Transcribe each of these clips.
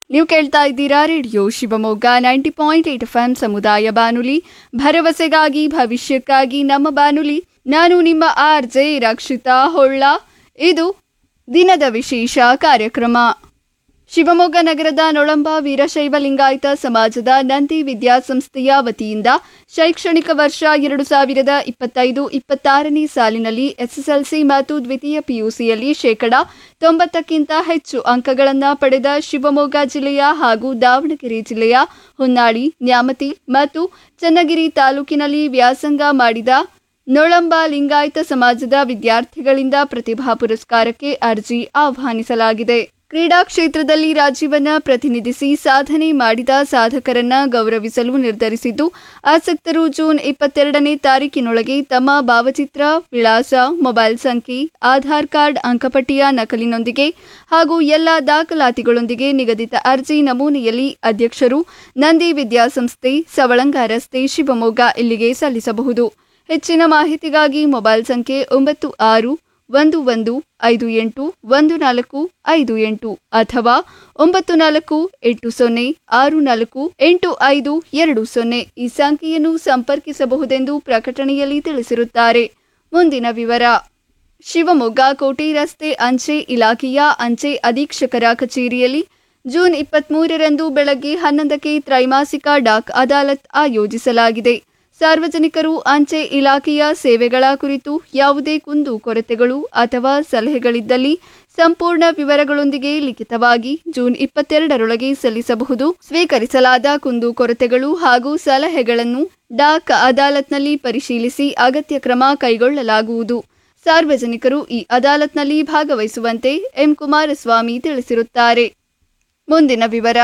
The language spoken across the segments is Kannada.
ನೀವು ಕೇಳ್ತಾ ಇದ್ದೀರಾ radio Shivamogga ninety point eight F M ಸಮುದಾಯ ಬಾನುಲಿ ಭರವಸೆಗಾಗಿ ಭವಿಷ್ಯಕ್ಕಾಗಿ ನಮ್ಮ ಬಾನುಲಿ ನಾನು ನಿಮ್ಮ ಆರ್ ಜೆ ರಕ್ಷಿತಾ ಹೊಳ್ಳ ಇದು ದಿನದ ವಿಶೇಷ ಕಾರ್ಯಕ್ರಮ ಶಿವಮೊಗ್ಗ ನಗರದ ನೊಳಂಬ ವೀರಶೈವ ಲಿಂಗಾಯತ ಸಮಾಜದ ನಂದಿ ವಿದ್ಯಾಸಂಸ್ಥೆಯ ವತಿಯಿಂದ ಶೈಕ್ಷಣಿಕ ವರ್ಷ ಎರಡು ಸಾವಿರದ ಇಪ್ಪತ್ತೈದು ಇಪ್ಪತ್ತಾರನೇ ಸಾಲಿನಲ್ಲಿ ಎಸ್ಎಸ್ಎಲ್ಸಿ ಮತ್ತು ದ್ವಿತೀಯ ಪಿಯುಸಿಯಲ್ಲಿ ಶೇಕಡ ತೊಂಬತ್ತಕ್ಕಿಂತ ಹೆಚ್ಚು ಅಂಕಗಳನ್ನು ಪಡೆದ ಶಿವಮೊಗ್ಗ ಜಿಲ್ಲೆಯ ಹಾಗೂ ದಾವಣಗೆರೆ ಜಿಲ್ಲೆಯ ಹೊನ್ನಾಳಿ ನ್ಯಾಮತಿ ಮತ್ತು ಚನ್ನಗಿರಿ ತಾಲೂಕಿನಲ್ಲಿ ವ್ಯಾಸಂಗ ಮಾಡಿದ ನೊಳಂಬ ಲಿಂಗಾಯತ ಸಮಾಜದ ವಿದ್ಯಾರ್ಥಿಗಳಿಂದ ಪ್ರತಿಭಾ ಪುರಸ್ಕಾರಕ್ಕೆ ಅರ್ಜಿ ಆಹ್ವಾನಿಸಲಾಗಿದೆ ಕ್ರೀಡಾ ಕ್ಷೇತ್ರದಲ್ಲಿ ರಾಜ್ಯವನ್ನ ಪ್ರತಿನಿಧಿಸಿ ಸಾಧನೆ ಮಾಡಿದ ಸಾಧಕರನ್ನ ಗೌರವಿಸಲು ನಿರ್ಧರಿಸಿದ್ದು ಆಸಕ್ತರು ಜೂನ್ ಇಪ್ಪತ್ತೆರಡನೇ ತಾರೀಕಿನೊಳಗೆ ತಮ್ಮ ಭಾವಚಿತ್ರ ವಿಳಾಸ ಮೊಬೈಲ್ ಸಂಖ್ಯೆ ಆಧಾರ್ ಕಾರ್ಡ್ ಅಂಕಪಟ್ಟಿಯ ನಕಲಿನೊಂದಿಗೆ ಹಾಗೂ ಎಲ್ಲ ದಾಖಲಾತಿಗಳೊಂದಿಗೆ ನಿಗದಿತ ಅರ್ಜಿ ನಮೂನೆಯಲ್ಲಿ ಅಧ್ಯಕ್ಷರು ನಂದಿ ವಿದ್ಯಾಸಂಸ್ಥೆ ಸವಳಂಗ ರಸ್ತೆ ಶಿವಮೊಗ್ಗ ಇಲ್ಲಿಗೆ ಸಲ್ಲಿಸಬಹುದು ಹೆಚ್ಚಿನ ಮಾಹಿತಿಗಾಗಿ ಮೊಬೈಲ್ ಸಂಖ್ಯೆ ಒಂಬತ್ತು ಆರು ಒಂದು ಒಂದು ಐದು ಎಂಟು ಒಂದು ನಾಲ್ಕು ಐದು ಎಂಟು ಅಥವಾ ಒಂಬತ್ತು ನಾಲ್ಕು ಎಂಟು ಸೊನ್ನೆ ಆರು ನಾಲ್ಕು ಎಂಟು ಐದು ಎರಡು ಸೊನ್ನೆ ಈ ಸಂಖ್ಯೆಯನ್ನು ಸಂಪರ್ಕಿಸಬಹುದೆಂದು ಪ್ರಕಟಣೆಯಲ್ಲಿ ತಿಳಿಸಿರುತ್ತಾರೆ ಮುಂದಿನ ವಿವರ ಶಿವಮೊಗ್ಗ ಕೋಟೆ ರಸ್ತೆ ಅಂಚೆ ಇಲಾಖೆಯ ಅಂಚೆ ಅಧೀಕ್ಷಕರ ಕಚೇರಿಯಲ್ಲಿ ಜೂನ್ ಇಪ್ಪತ್ಮೂರರಂದು ಬೆಳಗ್ಗೆ ಹನ್ನೊಂದಕ್ಕೆ ತ್ರೈಮಾಸಿಕ ಡಾಕ್ ಅದಾಲತ್ ಆಯೋಜಿಸಲಾಗಿದೆ ಸಾರ್ವಜನಿಕರು ಅಂಚೆ ಇಲಾಖೆಯ ಸೇವೆಗಳ ಕುರಿತು ಯಾವುದೇ ಕುಂದು ಕೊರತೆಗಳು ಅಥವಾ ಸಲಹೆಗಳಿದ್ದಲ್ಲಿ ಸಂಪೂರ್ಣ ವಿವರಗಳೊಂದಿಗೆ ಲಿಖಿತವಾಗಿ ಜೂನ್ ಇಪ್ಪತ್ತೆರಡರೊಳಗೆ ಸಲ್ಲಿಸಬಹುದು ಸ್ವೀಕರಿಸಲಾದ ಕುಂದು ಕೊರತೆಗಳು ಹಾಗೂ ಸಲಹೆಗಳನ್ನು ಡಾಕ್ ಅದಾಲತ್ನಲ್ಲಿ ಪರಿಶೀಲಿಸಿ ಅಗತ್ಯ ಕ್ರಮ ಕೈಗೊಳ್ಳಲಾಗುವುದು ಸಾರ್ವಜನಿಕರು ಈ ಅದಾಲತ್ನಲ್ಲಿ ಭಾಗವಹಿಸುವಂತೆ ಎಂ ಕುಮಾರಸ್ವಾಮಿ ತಿಳಿಸಿರುತ್ತಾರೆ ಮುಂದಿನ ವಿವರ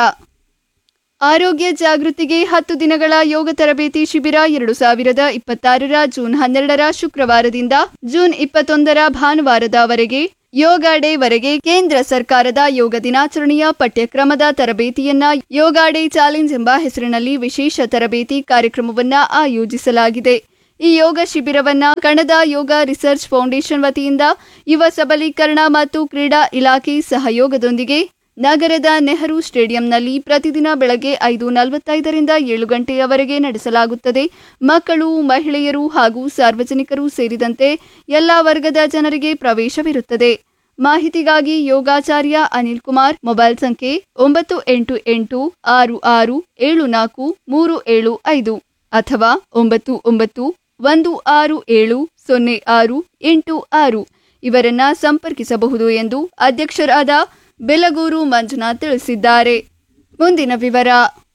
ಆರೋಗ್ಯ ಜಾಗೃತಿಗೆ ಹತ್ತು ದಿನಗಳ ಯೋಗ ತರಬೇತಿ ಶಿಬಿರ ಎರಡು ಸಾವಿರದ ಇಪ್ಪತ್ತಾರರ ಜೂನ್ ಹನ್ನೆರಡರ ಶುಕ್ರವಾರದಿಂದ ಜೂನ್ ಇಪ್ಪತ್ತೊಂದರ ಭಾನುವಾರದವರೆಗೆ ಯೋಗ ಡೇ ವರೆಗೆ ಕೇಂದ್ರ ಸರ್ಕಾರದ ಯೋಗ ದಿನಾಚರಣೆಯ ಪಠ್ಯಕ್ರಮದ ತರಬೇತಿಯನ್ನ ಯೋಗ ಡೇ ಚಾಲೆಂಜ್ ಎಂಬ ಹೆಸರಿನಲ್ಲಿ ವಿಶೇಷ ತರಬೇತಿ ಕಾರ್ಯಕ್ರಮವನ್ನ ಆಯೋಜಿಸಲಾಗಿದೆ ಈ ಯೋಗ ಶಿಬಿರವನ್ನ ಕಣದ ಯೋಗ ರಿಸರ್ಚ್ ಫೌಂಡೇಶನ್ ವತಿಯಿಂದ ಯುವ ಸಬಲೀಕರಣ ಮತ್ತು ಕ್ರೀಡಾ ಇಲಾಖೆ ಸಹಯೋಗದೊಂದಿಗೆ ನಗರದ ನೆಹರು ಸ್ಟೇಡಿಯಂನಲ್ಲಿ ಪ್ರತಿದಿನ ಬೆಳಗ್ಗೆ ಐದು ನಲವತ್ತೈದರಿಂದ ಏಳು ಗಂಟೆಯವರೆಗೆ ನಡೆಸಲಾಗುತ್ತದೆ ಮಕ್ಕಳು ಮಹಿಳೆಯರು ಹಾಗೂ ಸಾರ್ವಜನಿಕರು ಸೇರಿದಂತೆ ಎಲ್ಲಾ ವರ್ಗದ ಜನರಿಗೆ ಪ್ರವೇಶವಿರುತ್ತದೆ ಮಾಹಿತಿಗಾಗಿ ಯೋಗಾಚಾರ್ಯ ಅನಿಲ್ ಕುಮಾರ್ ಮೊಬೈಲ್ ಸಂಖ್ಯೆ ಒಂಬತ್ತು ಎಂಟು ಎಂಟು ಆರು ಆರು ಏಳು ನಾಲ್ಕು ಮೂರು ಏಳು ಐದು ಅಥವಾ ಒಂಬತ್ತು ಒಂಬತ್ತು ಒಂದು ಆರು ಏಳು ಸೊನ್ನೆ ಆರು ಎಂಟು ಆರು ಇವರನ್ನ ಸಂಪರ್ಕಿಸಬಹುದು ಎಂದು ಅಧ್ಯಕ್ಷರಾದ ಬೆಲಗೂರು ಮಂಜುನಾಥ್ ತಿಳಿಸಿದ್ದಾರೆ ಮುಂದಿನ ವಿವರ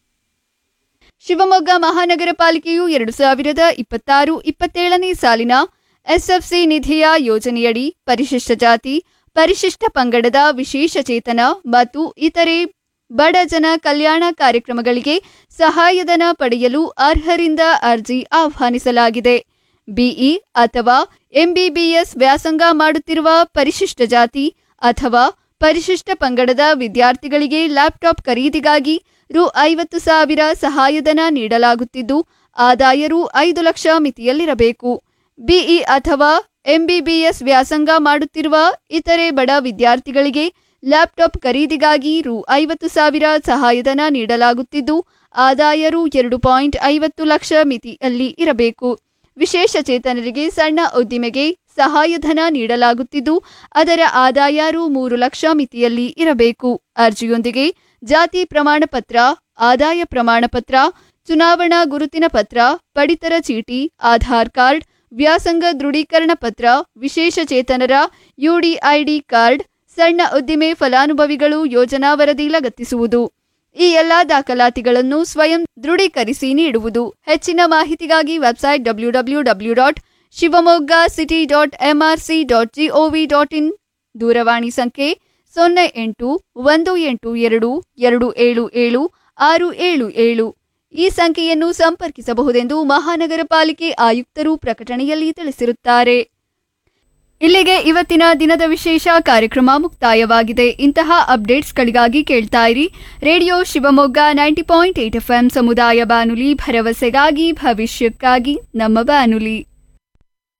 ಶಿವಮೊಗ್ಗ ಮಹಾನಗರ ಪಾಲಿಕೆಯು ಎರಡು ಸಾವಿರದ ಇಪ್ಪತ್ತಾರು ಇಪ್ಪತ್ತೇಳನೇ ಸಾಲಿನ ಎಸ್ಎಫ್ಸಿ ನಿಧಿಯ ಯೋಜನೆಯಡಿ ಪರಿಶಿಷ್ಟ ಜಾತಿ ಪರಿಶಿಷ್ಟ ಪಂಗಡದ ವಿಶೇಷ ಚೇತನ ಮತ್ತು ಇತರೆ ಬಡ ಜನ ಕಲ್ಯಾಣ ಕಾರ್ಯಕ್ರಮಗಳಿಗೆ ಸಹಾಯಧನ ಪಡೆಯಲು ಅರ್ಹರಿಂದ ಅರ್ಜಿ ಆಹ್ವಾನಿಸಲಾಗಿದೆ ಬಿಇ ಅಥವಾ ಎಂಬಿಬಿಎಸ್ ವ್ಯಾಸಂಗ ಮಾಡುತ್ತಿರುವ ಪರಿಶಿಷ್ಟ ಜಾತಿ ಅಥವಾ ಪರಿಶಿಷ್ಟ ಪಂಗಡದ ವಿದ್ಯಾರ್ಥಿಗಳಿಗೆ ಲ್ಯಾಪ್ಟಾಪ್ ಖರೀದಿಗಾಗಿ ರು ಐವತ್ತು ಸಾವಿರ ಸಹಾಯಧನ ನೀಡಲಾಗುತ್ತಿದ್ದು ಆದಾಯ ರು ಐದು ಲಕ್ಷ ಮಿತಿಯಲ್ಲಿರಬೇಕು ಬಿಇ ಅಥವಾ ಎಂಬಿಬಿಎಸ್ ವ್ಯಾಸಂಗ ಮಾಡುತ್ತಿರುವ ಇತರೆ ಬಡ ವಿದ್ಯಾರ್ಥಿಗಳಿಗೆ ಲ್ಯಾಪ್ಟಾಪ್ ಖರೀದಿಗಾಗಿ ರು ಐವತ್ತು ಸಾವಿರ ಸಹಾಯಧನ ನೀಡಲಾಗುತ್ತಿದ್ದು ಆದಾಯ ರು ಎರಡು ಪಾಯಿಂಟ್ ಐವತ್ತು ಲಕ್ಷ ಮಿತಿಯಲ್ಲಿ ಇರಬೇಕು ವಿಶೇಷ ಚೇತನರಿಗೆ ಸಣ್ಣ ಉದ್ದಿಮೆಗೆ ಸಹಾಯಧನ ನೀಡಲಾಗುತ್ತಿದ್ದು ಅದರ ಆದಾಯ ರು ಮೂರು ಲಕ್ಷ ಮಿತಿಯಲ್ಲಿ ಇರಬೇಕು ಅರ್ಜಿಯೊಂದಿಗೆ ಜಾತಿ ಪ್ರಮಾಣ ಪತ್ರ ಆದಾಯ ಪ್ರಮಾಣ ಪತ್ರ ಚುನಾವಣಾ ಗುರುತಿನ ಪತ್ರ ಪಡಿತರ ಚೀಟಿ ಆಧಾರ್ ಕಾರ್ಡ್ ವ್ಯಾಸಂಗ ದೃಢೀಕರಣ ಪತ್ರ ವಿಶೇಷ ಚೇತನರ ಯುಡಿಐಡಿ ಕಾರ್ಡ್ ಸಣ್ಣ ಉದ್ದಿಮೆ ಫಲಾನುಭವಿಗಳು ಯೋಜನಾ ವರದಿ ಲಗತ್ತಿಸುವುದು ಈ ಎಲ್ಲಾ ದಾಖಲಾತಿಗಳನ್ನು ಸ್ವಯಂ ದೃಢೀಕರಿಸಿ ನೀಡುವುದು ಹೆಚ್ಚಿನ ಮಾಹಿತಿಗಾಗಿ website W W W dot Shivamogga city dot MRC dot GOV dot in ದೂರವಾಣಿ ಸಂಖ್ಯೆ ಸೊನ್ನೆ ಎಂಟು ಒಂದು ಎಂಟು ಎರಡು ಎರಡು ಏಳು ಏಳು ಆರು ಏಳು ಏಳು ಈ ಸಂಖ್ಯೆಯನ್ನು ಸಂಪರ್ಕಿಸಬಹುದೆಂದು ಮಹಾನಗರ ಪಾಲಿಕೆ ಆಯುಕ್ತರು ಪ್ರಕಟಣೆಯಲ್ಲಿ ತಿಳಿಸಿರುತ್ತಾರೆ ಇಲ್ಲಿಗೆ ಇವತ್ತಿನ ದಿನದ ವಿಶೇಷ ಕಾರ್ಯಕ್ರಮ ಮುಕ್ತಾಯವಾಗಿದೆ ಇಂತಹ ಅಪ್ಡೇಟ್ಸ್ಗಳಿಗಾಗಿ ಕೇಳ್ತಾ ಇರಿ radio Shivamogga ninety point eight F ಸಮುದಾಯ ಬಾನುಲಿ ಭರವಸೆಗಾಗಿ ಭವಿಷ್ಯಕ್ಕಾಗಿ ನಮ್ಮ ಬಾನುಲಿ